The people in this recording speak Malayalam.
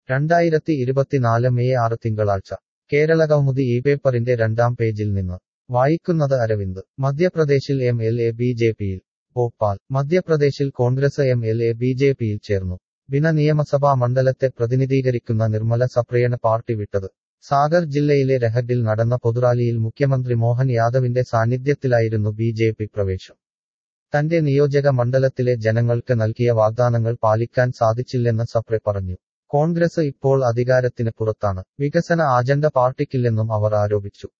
രണ്ടായിരത്തി ഇരുപത്തിനാല് മെയ് ആറ് തിങ്കളാഴ്ച കേരള കൗമുദി ഈ പേപ്പറിന്റെ രണ്ടാം പേജിൽ നിന്ന് വായിക്കുന്നത് അരവിന്ദ് മധ്യപ്രദേശിൽ M L A B J പിയിൽ ഭോപ്പാൽ മധ്യപ്രദേശിൽ Congress M L A B J പിയിൽ ചേർന്നു ബിന നിയമസഭാ മണ്ഡലത്തെ പ്രതിനിധീകരിക്കുന്ന നിർമ്മല സപ്രയാണ് പാർട്ടി വിട്ടത് സാഗർ ജില്ലയിലെ രഹഡിൽ നടന്ന പൊതുറാലിയിൽ മുഖ്യമന്ത്രി മോഹൻ യാദവിന്റെ സാന്നിധ്യത്തിലായിരുന്നു ബി ജെ പി പ്രവേശം തന്റെ നിയോജക മണ്ഡലത്തിലെ ജനങ്ങൾക്ക് നൽകിയ വാഗ്ദാനങ്ങൾ പാലിക്കാൻ സാധിച്ചില്ലെന്ന് സപ്രെ പറഞ്ഞു കോൺഗ്രസ് ഇപ്പോൾ അധികാരത്തിന് പുറത്താണ് വികസന അജണ്ട പാർട്ടിക്കില്ലെന്നും അവർ ആരോപിച്ചു